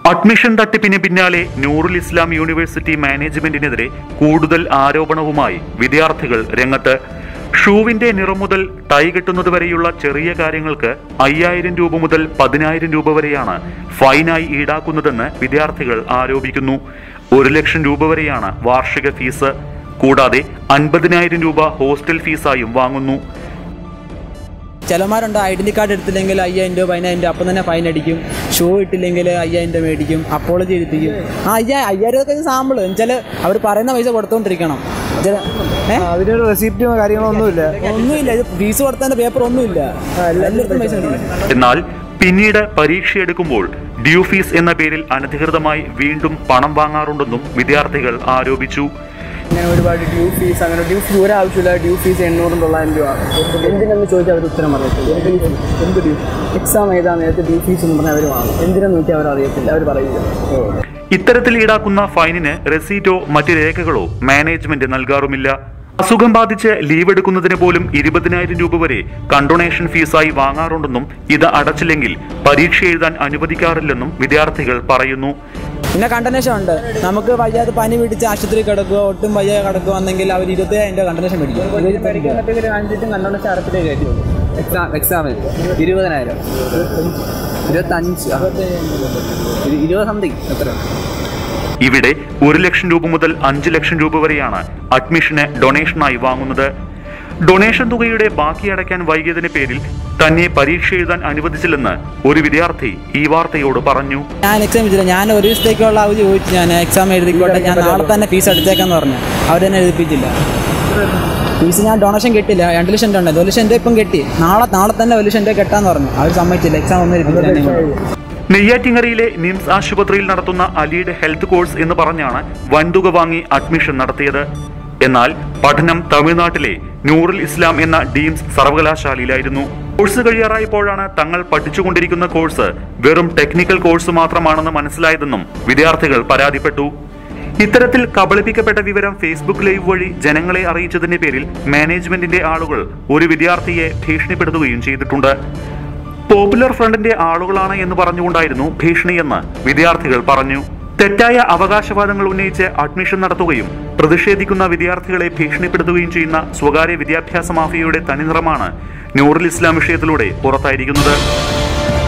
Admission തട്ടിപ്പിന് പിന്നാലെ നൂറുൽ ഇസ്ലാം യൂണിവേഴ്സിറ്റി മാനേജ്മെന്റിനെതിരെ കൂടുതൽ ആരോപണവുമായി വിദ്യാർത്ഥികൾ രംഗത്ത് ഷൂവിന്റെ നിറം മുതൽ ടൈ കെട്ടുന്നതുവരെയുള്ള ചെറിയ കാര്യങ്ങൾക്ക് അയ്യായിരം രൂപ മുതൽ പതിനായിരം രൂപ വരെയാണ് ഫൈനായി ഈടാക്കുന്നതെന്ന് വിദ്യാർത്ഥികൾ ആരോപിക്കുന്നു ഒരു ലക്ഷം രൂപ വരെയാണ് വാർഷിക ഫീസ് കൂടാതെ അൻപതിനായിരം രൂപ ഹോസ്റ്റൽ ഫീസായും വാങ്ങുന്നു ചിലമാരുണ്ട് ഐഡൻറ്റി കാർഡ് എടുത്തില്ലെങ്കിൽ അയ്യായിരം രൂപ പതിനായിരം രൂപ അപ്പം തന്നെ ഫൈൻ അടിക്കും ഷൂ ഇട്ടില്ലെങ്കിൽ അയ്യായിരം രൂപ മേടിക്കും അപ്പോളജി എഴുതിക്കും ആ അയ്യാ അയ്യായിരം ഒക്കെ സാമ്പിൾ എന്നുവെച്ചാൽ അവർ പറയുന്ന പൈസ കൊടുത്തോണ്ടിരിക്കണം ചില- ഏ? അതിനൊരു റെസിപ്റ്റോ കാര്യങ്ങളോ ഒന്നുമില്ല ഒന്നുമില്ല ഇത് ഫീസ് കൊടുത്തതിന്റെ പേപ്പർ ഒന്നുമില്ല എല്ലാവർക്കും പൈസ മേടിക്കും എന്നാൽ പിന്നീട് പരീക്ഷയെടുക്കുമ്പോൾ ഡ്യൂ ഫീസ് എന്ന പേരിൽ അനധികൃതമായി വീണ്ടും പണം വാങ്ങാറുണ്ടെന്നും വിദ്യാർത്ഥികൾ ആരോപിച്ചു ഇങ്ങനെ ഒരുപാട് ഡ്യൂ ഫീസ് അങ്ങനെ ഡ്യൂ ഫീസ് ഒരാവശ്യമില്ല ഡ്യൂ ഫീസ് എണ്ണൂറും തൊള്ളായിരം രൂപ എന്തിനെന്ന് ചോദിച്ചാൽ അവർ ഉത്തരം പറയത്തില്ല എന്ത് ഡ്യൂ എക്സാം എഴുതാൻ നേരത്തെ ഡ്യൂ ഫീസ് എന്ന് പറഞ്ഞാൽ അവർ വാങ്ങും എന്തിനെന്ന് നോക്കിയാൽ അവർ അറിയത്തില്ല അവർ പറയില്ല ഇത്തരത്തിൽ ഈടാക്കുന്ന ഫൈനിന് റെസീറ്റോ മറ്റ് രേഖകളോ മാനേജ്മെന്റ് നൽകാറുമില്ല അസുഖം ബാധിച്ച് ലീവ് എടുക്കുന്നതിന് പോലും ഇരുപതിനായിരം രൂപ വരെ കണ്ടൊണേഷൻ ഫീസായി വാങ്ങാറുണ്ടെന്നും ഇത് അടച്ചില്ലെങ്കിൽ പരീക്ഷ എഴുതാൻ അനുവദിക്കാറില്ലെന്നും വിദ്യാർത്ഥികൾ പറയുന്നു പിന്നെ കണ്ടനേഷൻ ഉണ്ട് നമുക്ക് വയ്യാതെ പനി പിടിച്ച് ആശുപത്രി കിടക്കുക ഒട്ടും വയ്യാതെ കിടക്കുകയാണെങ്കിൽ അവർ ഇരുപത്തേഴായിരം രൂപ കണ്ടനേഷൻ മേടിക്കും സർട്ടിഫിക്കറ്റ് കാണിച്ചിട്ടും കണ്ടോണ്ട് അടച്ചിട്ടേ കയറ്റുള്ളൂ എക്സാം എക്സാമിൽ ഇരുപതിനായിരം ഇരുപത്തഞ്ച് ആ. ഇരു- ഇരുപത് സംതിങ് എത്ര ഇവിടെ ഒരു ലക്ഷം രൂപ മുതൽ അഞ്ച് ലക്ഷം രൂപ വരെയാണ് അഡ്മിഷന് ഡൊണേഷനായി വാങ്ങുന്നത് ഡൊണേഷൻ തുകയുടെ ബാക്കി അടയ്ക്കാൻ വൈകിയതിന് പേരിൽ തന്നെ പരീക്ഷ എഴുതാൻ അനുവദിച്ചില്ലെന്ന് ഒരു വിദ്യാർത്ഥി ഈ വാർത്തയോട് പറഞ്ഞു ഞാൻ എക്സാം എഴുതില്ല ഞാൻ ഒരു ദിവസത്തേക്കുള്ള അവധി ചോദിച്ചു ഞാൻ എക്സാം എഴുതിക്കോട്ടെ ഞാൻ നാളെ തന്നെ ഫീസ് അടിച്ചേക്കാന്ന് പറഞ്ഞു അവരെന്നെ എഴുതിപ്പിച്ചില്ല ഫീസ് ഞാൻ ഡൊണേഷൻ കിട്ടില്ല രണ്ട് ലക്ഷം രൂപ ഉണ്ട് ഒരു ലക്ഷം രൂപ ഇപ്പം കെട്ടി നാളെ നാളെ തന്നെ ഒരു ലക്ഷം രൂപ കെട്ടാന്ന് പറഞ്ഞു അവർ സമ്മതിച്ചില്ല എക്സാം ഒന്നും എഴുതിപ്പിച്ചില്ല നെയ്യാറ്റിങ്ങരയിലെ നിംസ് ആശുപത്രിയിൽ നടത്തുന്ന അലിയുടെ ഹെൽത്ത് കോഴ്സ് എന്ന് പറഞ്ഞാണ് വൻതുക വാങ്ങി അഡ്മിഷൻ നടത്തിയത് എന്നാൽ പഠനം തമിഴ്നാട്ടിലെ നൂറുൽ ഇസ്ലാം എന്ന ഡീംസ് സർവകലാശാലയിലായിരുന്നു കോഴ്സ് കഴിയാറായപ്പോഴാണ് തങ്ങൾ പഠിച്ചുകൊണ്ടിരിക്കുന്ന കോഴ്സ് വെറും ടെക്നിക്കൽ കോഴ്സ് മാത്രമാണെന്ന് മനസ്സിലായതെന്നും വിദ്യാർത്ഥികൾ പരാതിപ്പെട്ടു ഇത്തരത്തിൽ കബളിപ്പിക്കപ്പെട്ട വിവരം ഫേസ്ബുക്ക് ലൈവ് വഴി ജനങ്ങളെ അറിയിച്ചതിന്റെ പേരിൽ മാനേജ്മെന്റിന്റെ ആളുകൾ ഒരു വിദ്യാർത്ഥിയെ ഭീഷണിപ്പെടുത്തുകയും ചെയ്തിട്ടുണ്ട് പോപ്പുലർ ഫ്രണ്ടിന്റെ ആളുകളാണ് എന്ന് പറഞ്ഞുകൊണ്ടായിരുന്നു ഭീഷണിയെന്ന് വിദ്യാർത്ഥികൾ പറഞ്ഞു തെറ്റായ അവകാശവാദങ്ങൾ ഉന്നയിച്ച് അഡ്മിഷൻ നടത്തുകയും പ്രതിഷേധിക്കുന്ന വിദ്യാർത്ഥികളെ ഭീഷണിപ്പെടുത്തുകയും ചെയ്യുന്ന സ്വകാര്യ വിദ്യാഭ്യാസ മാഫിയയുടെ തനിനിറമാണ് നൂറുൽ ഇസ്ലാം വിഷയത്തിലൂടെ പുറത്തായിരിക്കുന്നത്